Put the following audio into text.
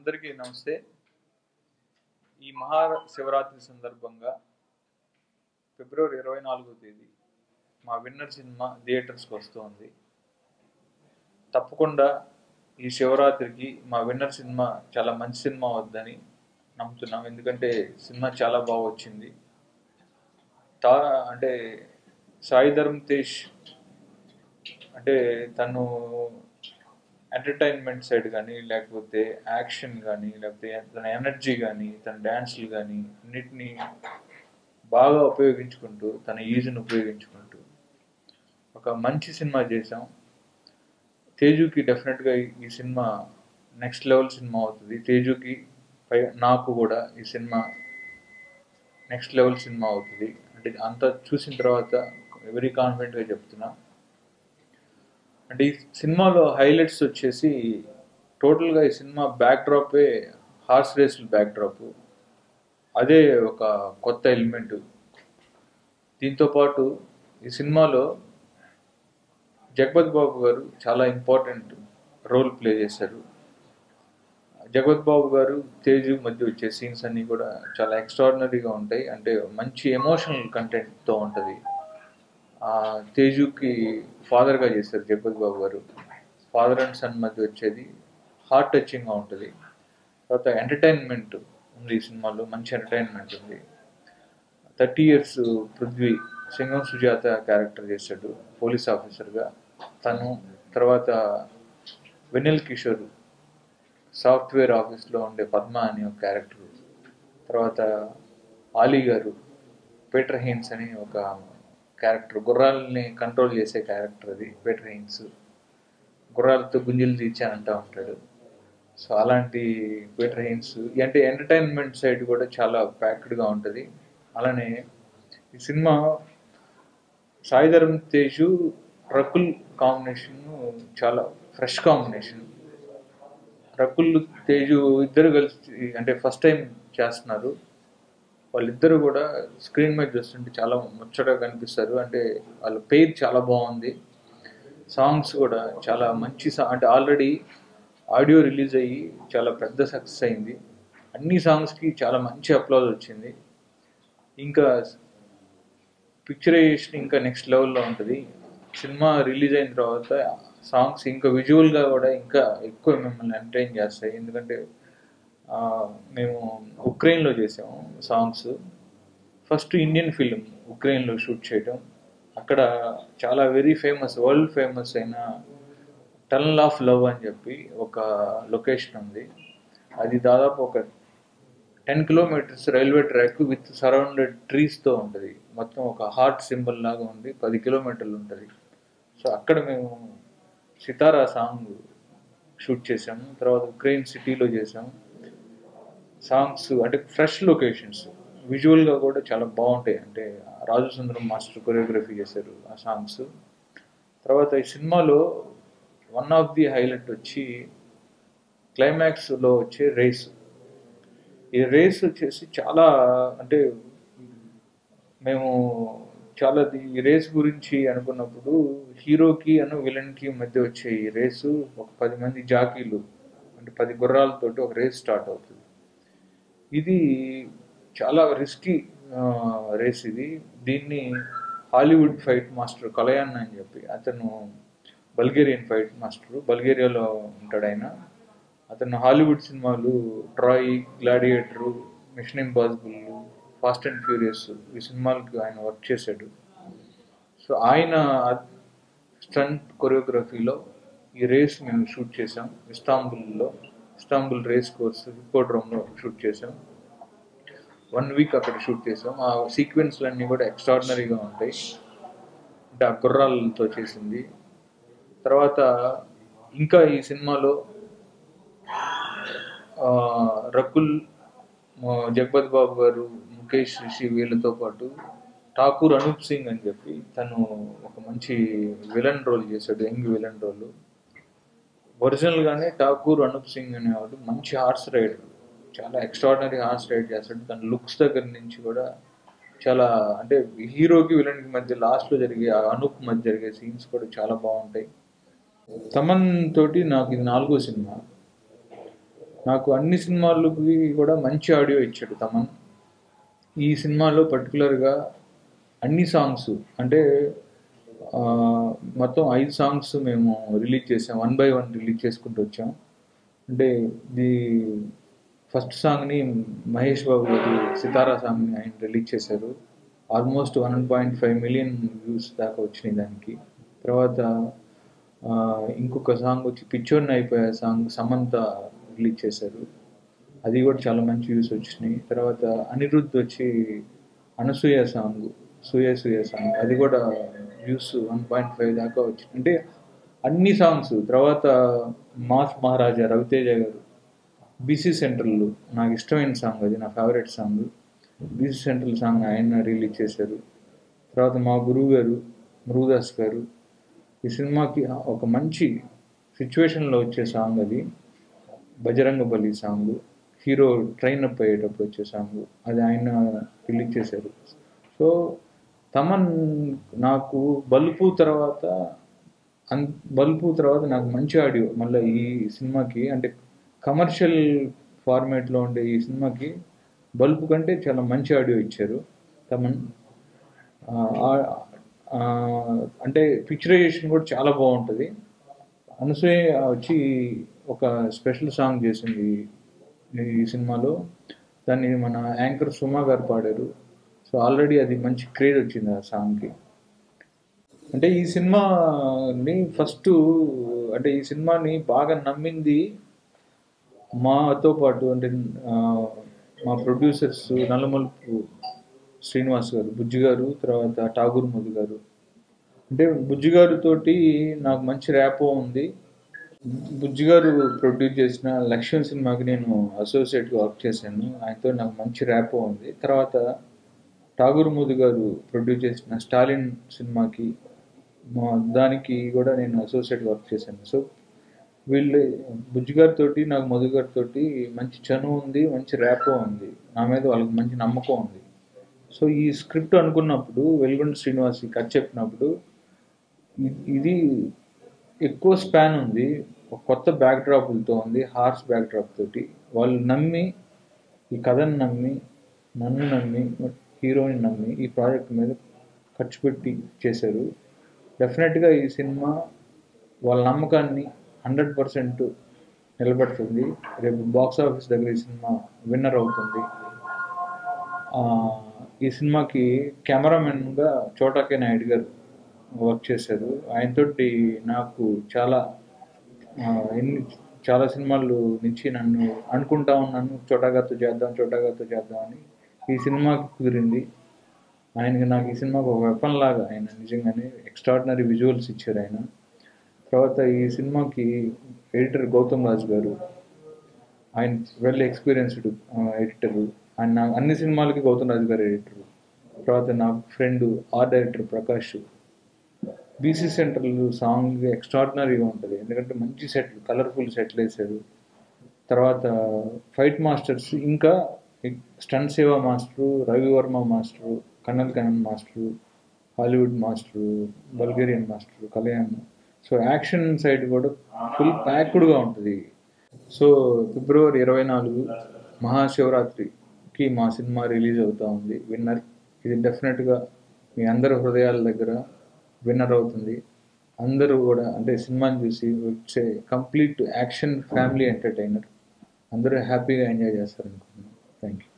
అందరికీ నమస్తే ఈ మహా శివరాత్రి సందర్భంగా ఫిబ్రవరి ఇరవై నాలుగో తేదీ మా విన్నర్ సినిమా థియేటర్స్కి వస్తుంది తప్పకుండా ఈ శివరాత్రికి మా విన్నర్ సినిమా చాలా మంచి సినిమా వద్దని నమ్ముతున్నాం ఎందుకంటే సినిమా చాలా బాగా వచ్చింది తా అంటే సాయి ధర్మ్ తేజ్ అంటే తను ఎంటర్టైన్మెంట్ సైడ్ కానీ లేకపోతే యాక్షన్ కానీ లేకపోతే తన ఎనర్జీ కానీ తన డ్యాన్స్లు కానీ అన్నిటినీ బాగా ఉపయోగించుకుంటూ తన ఈజీని ఉపయోగించుకుంటూ ఒక మంచి సినిమా చేసాం తేజుకి డెఫినెట్గా ఈ సినిమా నెక్స్ట్ లెవెల్ సినిమా అవుతుంది తేజుకి పై నాకు కూడా ఈ సినిమా నెక్స్ట్ లెవెల్ సినిమా అవుతుంది అంటే అంతా చూసిన తర్వాత వెరీ కాన్ఫిడెంట్గా చెప్తున్నా అంటే ఈ సినిమాలో హైలైట్స్ వచ్చేసి టోటల్గా ఈ సినిమా బ్యాక్ డ్రాపే హార్స్ రేస్ల బ్యాక్ డ్రాప్ అదే ఒక కొత్త ఎలిమెంట్ దీంతో పాటు ఈ సినిమాలో జగపత్ బాబు గారు చాలా ఇంపార్టెంట్ రోల్ ప్లే చేశారు జగపత్ బాబు గారు తేజు మధ్య వచ్చే సీన్స్ అన్నీ కూడా చాలా ఎక్స్ట్రాడినరీగా ఉంటాయి అంటే మంచి ఎమోషనల్ కంటెంట్తో ఉంటుంది తేజుకి ఫాదర్గా చేశారు జగపత్ బాబు గారు ఫాదర్ అండ్ సన్ మధ్య వచ్చేది హార్ట్ టచింగ్గా ఉంటుంది తర్వాత ఎంటర్టైన్మెంట్ ఉంది ఈ సినిమాలో మంచి ఎంటర్టైన్మెంట్ ఉంది thirty years Prithvi Singam Sujatha character చేశాడు పోలీస్ ఆఫీసర్గా తను తర్వాత వెనిల్ కిషోర్ సాఫ్ట్వేర్ ఆఫీస్లో ఉండే పద్మ అని ఒక క్యారెక్టర్ తర్వాత ఆలీ గారు పీటర్ హెయిన్స్ అని ఒక క్యారెక్టర్ గుర్రాలని కంట్రోల్ చేసే క్యారెక్టర్ అది పీటర్ హెయిన్స్ గుర్రాలతో గుంజలు తీర్చానంటా ఉంటాడు సో అలాంటి పీటర్ హెయిన్స్ అంటే ఎంటర్టైన్మెంట్ సైడ్ కూడా చాలా ప్యాక్డ్గా ఉంటుంది అలానే ఈ సినిమా సాయిధరం తేజు రకుల్ కాంబినేషన్ చాలా ఫ్రెష్ కాంబినేషన్ రకుల్ తేజు ఇద్దరు కలిసి అంటే ఫస్ట్ టైం చేస్తున్నారు వాళ్ళిద్దరు కూడా స్క్రీన్ మీద చూస్తుంటే చాలా ముచ్చటగా కనిపిస్తారు అంటే వాళ్ళ పేరు చాలా బాగుంది సాంగ్స్ కూడా చాలా మంచి సా అంటే ఆల్రెడీ ఆడియో రిలీజ్ అయ్యి చాలా పెద్ద సక్సెస్ అయింది అన్ని సాంగ్స్కి చాలా మంచి అప్లాజ్ వచ్చింది ఇంకా పిక్చరైజేషన్ ఇంకా నెక్స్ట్ లెవెల్లో ఉంటుంది సినిమా రిలీజ్ అయిన తర్వాత సాంగ్స్ ఇంకా విజువల్గా కూడా ఇంకా ఎక్కువ మిమ్మల్ని ఎంటర్టైన్ చేస్తాయి ఎందుకంటే మేము ఉక్రెయిన్లో చేసాము సాంగ్స్ ఫస్ట్ ఇండియన్ ఫిలిం ఉక్రెయిన్లో షూట్ చేయడం అక్కడ చాలా వెరీ ఫేమస్ వరల్డ్ ఫేమస్ అయిన టనల్ ఆఫ్ లవ్ అని చెప్పి ఒక లొకేషన్ ఉంది అది దాదాపు ఒక ten kilometres railway track with surrounded ట్రీస్తో ఉంటుంది మొత్తం ఒక హార్ట్ సింబల్ లాగా ఉంది పది కిలోమీటర్లు ఉంటుంది సో అక్కడ మేము సితారా సాంగ్ షూట్ చేసాము తర్వాత ఉక్రెయిన్ సిటీలో చేసాము సాంగ్స్ అంటే ఫ్రెష్ లొకేషన్స్ విజువల్గా కూడా చాలా బాగుంటాయి అంటే రాజు సుందరం మాస్టర్ కొరియోగ్రఫీ చేశారు ఆ సాంగ్స్ తర్వాత ఈ సినిమాలో వన్ ఆఫ్ ది హైలైట్ వచ్చి క్లైమాక్స్లో వచ్చే రేస్ ఈ రేస్ వచ్చేసి చాలా అంటే మేము చాలా ఈ రేస్ గురించి అనుకున్నప్పుడు హీరోకి అను విలన్కి మధ్య వచ్చే ఈ రేసు ఒక పది మంది జాకీలు అంటే పది గుర్రాలతోటి ఒక రేస్ స్టార్ట్ అవుతుంది ఇది చాలా రిస్కీ రేస్ ఇది దీన్ని హాలీవుడ్ ఫైట్ మాస్టర్ కలయాన్ అని చెప్పి అతను బల్గేరియన్ ఫైట్ మాస్టర్ బల్గేరియాలో ఉంటాడు ఆయన అతను హాలీవుడ్ సినిమాలు Troy Gladiator Mission Impossible Fast and Furious ఈ సినిమాలకి ఆయన వర్క్ చేశాడు సో ఆయన స్టంట్ కొరియోగ్రఫీలో ఈ రేస్ మేము షూట్ చేసాం ఇస్తాంబుల్లో ఇస్తాంబుల్ రేస్ కోర్స్ హిపోడ్రోమ్లో షూట్ చేసాం వన్ వీక్ అక్కడ షూట్ చేసాం ఆ సీక్వెన్స్లు అన్నీ కూడా ఎక్స్ట్రాడినరీగా ఉంటాయి అంటే ఆ గుర్రాలతో చేసింది తర్వాత ఇంకా ఈ సినిమాలో రకుల్ జగపత్ బాబు గారు ముఖేష్ రిషి వీళ్ళతో పాటు ఠాకూర్ అనూప్ సింగ్ అని చెప్పి తను ఒక మంచి విలన్ రోల్ చేశాడు యంగ్ విలన్ రోల్ ఒరిజినల్గానే ఠాకూర్ అనూప్ సింగ్ అనేవాడు మంచి హార్స్ రైడర్ చాలా ఎక్స్ట్రాడినరీ హార్స్ రైడ్ చేస్తాడు తన లుక్స్ దగ్గర నుంచి కూడా చాలా అంటే హీరోకి విలన్కి మధ్య లాస్ట్లో జరిగే అనూప్ మధ్య జరిగే సీన్స్ కూడా చాలా బాగుంటాయి తమన్ తోటి నాకు ఇది నాలుగో సినిమా నాకు అన్ని సినిమాలకి కూడా మంచి ఆడియో ఇచ్చాడు తమన్ ఈ సినిమాలో పర్టికులర్గా అన్ని సాంగ్స్ అంటే ఆ, మొత్తం ఐదు సాంగ్స్ మేము రిలీజ్ చేసాం వన్ బై వన్ రిలీజ్ చేసుకుంటూ వచ్చాం అంటే ది ఫస్ట్ సాంగ్ని మహేష్ బాబు గారు సితారా సాంగ్ని ఆయన రిలీజ్ చేశారు almost one point five million views దాకా వచ్చినాయి దానికి తర్వాత ఆ, ఇంకొక సాంగ్ వచ్చి పిచ్చోడిని అయిపోయే సాంగ్ సమంత రిలీజ్ చేశారు అది కూడా చాలా మంచి వ్యూస్ వచ్చినాయి తర్వాత అనిరుద్ధ్ వచ్చి అనసూయ సాంగ్ సూయ సూయ సాంగ్ అది కూడా వ్యూస్ వన్ పాయింట్ ఫైవ్ దాకా వచ్చింది అంటే అన్ని సాంగ్స్ తర్వాత మాస్ మహారాజా రవితేజ గారు బీసీ సెంట్రల్ నాకు ఇష్టమైన సాంగ్ అది నా favourite song BC central song ఆయన రిలీజ్ చేశారు తర్వాత మా గురువు గారు మృగదాస్ గారు ఈ సినిమాకి ఒక మంచి సిచ్యువేషన్లో వచ్చే సాంగ్ అది బజరంగ బలి సాంగ్ హీరో ట్రైన్ అప్ అయ్యేటప్పుడు వచ్చే సాంగ్ అది ఆయన రిలీజ్ చేశారు సో తమన్ నాకు బల్పు తర్వాత అన్ బల్పు తర్వాత నాకు మంచి ఆడియో మళ్ళీ ఈ సినిమాకి అంటే కమర్షియల్ ఫార్మేట్లో ఉండే ఈ సినిమాకి బల్పు కంటే చాలా మంచి ఆడియో ఇచ్చారు తమన్ ఆ, ఆ, అంటే పిక్చరైజేషన్ కూడా చాలా బాగుంటుంది అనసూయ వచ్చి ఒక స్పెషల్ సాంగ్ చేసింది ఈ సినిమాలో దాన్ని మన యాంకర్ సుమా గారు పాడారు సో ఆల్రెడీ అది మంచి క్రేజ్ వచ్చింది ఆ సాంగ్కి అంటే ఈ సినిమాని ఫస్ట్ అంటే ఈ సినిమాని బాగా నమ్మింది మాతో పాటు అంటే ఆ, మా ప్రొడ్యూసర్స్ నల్లమలుపు శ్రీనివాస్ గారు బుజ్జి గారు తర్వాత ఠాగూర్ మధు గారు అంటే బుజ్జి గారితోటి నాకు మంచి ర్యాపో ఉంది బుజ్జి గారు ప్రొడ్యూస్ చేసిన లక్ష్యం సినిమాకి నేను అసోసియేట్గా వర్క్ చేశాను ఆయనతో నాకు మంచి ర్యాపో ఉంది తర్వాత ఠాగూర్ మోదీ గారు ప్రొడ్యూస్ చేసిన స్టాలిన్ సినిమాకి మా దానికి కూడా నేను అసోసియేట్ వర్క్ చేశాను సో వీళ్ళు బుజ్జి గారితో నాకు మధు గారితో మంచి చనువు ఉంది మంచి ర్యాపో ఉంది నా మీద వాళ్ళకి మంచి నమ్మకం ఉంది సో ఈ స్క్రిప్ట్ అనుకున్నప్పుడు వెల్గొండ శ్రీనివాస్ ఈ కథ చెప్పినప్పుడు ఇ- ఇది ఎక్కువ స్పాన్ ఉంది ఒక కొత్త బ్యాక్ డ్రాపులతో ఉంది హార్స్ బ్యాక్ డ్రాప్ తోటి వాళ్ళు నమ్మి ఈ కథను నమ్మి నన్ను నమ్మి హీరోని నమ్మి ఈ ప్రాజెక్ట్ మీద ఖర్చు పెట్టి చేశారు డెఫినెట్గా ఈ సినిమా వాళ్ళ నమ్మకాన్ని హండ్రెడ్ పర్సెంట్ నిలబెడుతుంది రేపు బాక్స్ ఆఫీస్ దగ్గర ఈ సినిమా విన్నర్ అవుతుంది ఆ, ఈ సినిమాకి కెమెరామెన్గా చోటాకే నాయుడు గారు వర్క్ చేశారు ఆయనతోటి నాకు చాలా ఆ, ఎన్ని చాలా సినిమాలు నుంచి నన్ను అనుకుంటా ఉన్నాను చోటాగాతో చేద్దాం చోటాగాతో చేద్దాం అని ఈ సినిమాకి కుదిరింది ఆయనకి నాకు ఈ సినిమాకి ఒక వెపన్ లాగా ఆయన నిజంగానే ఎక్స్ట్రాడినరీ విజువల్స్ ఇచ్చారు ఆయన తర్వాత ఈ సినిమాకి ఎడిటర్ గౌతమ్ రాజు గారు ఆయన వెల్ ఎక్స్పీరియన్స్డ్ ఎడిటర్ ఆయన నా అన్ని సినిమాలకి గౌతమ్ రాజు గారు ఎడిటర్ తర్వాత నా friend art director Prakash BC central song ఎక్స్ట్రాడినరీగా ఉంటుంది ఎందుకంటే మంచి సెట్లు కలర్ఫుల్ సెట్లు వేశారు తర్వాత ఫైట్ మాస్టర్స్ ఇంకా స్టన్ సేవా మాస్టరు రవివర్మ మాస్టరు కన్నల్ Kannan master Hollywood master Bulgarian master Kalyan so action side కూడా ఫుల్ ప్యాక్డ్గా ఉంటుంది సో ఫిబ్రవరి ఇరవై నాలుగు మహాశివరాత్రికి మా సినిమా రిలీజ్ అవుతా ఉంది విన్నర్ ఇది డెఫినెట్గా మీ అందరి హృదయాల దగ్గర విన్నర్ అవుతుంది అందరూ కూడా అంటే సినిమాని చూసి వచ్చే కంప్లీట్ యాక్షన్ ఫ్యామిలీ ఎంటర్టైనర్ అందరూ హ్యాపీగా ఎంజాయ్ చేస్తారు అనుకుంటున్నాను థ్యాంక్ యూ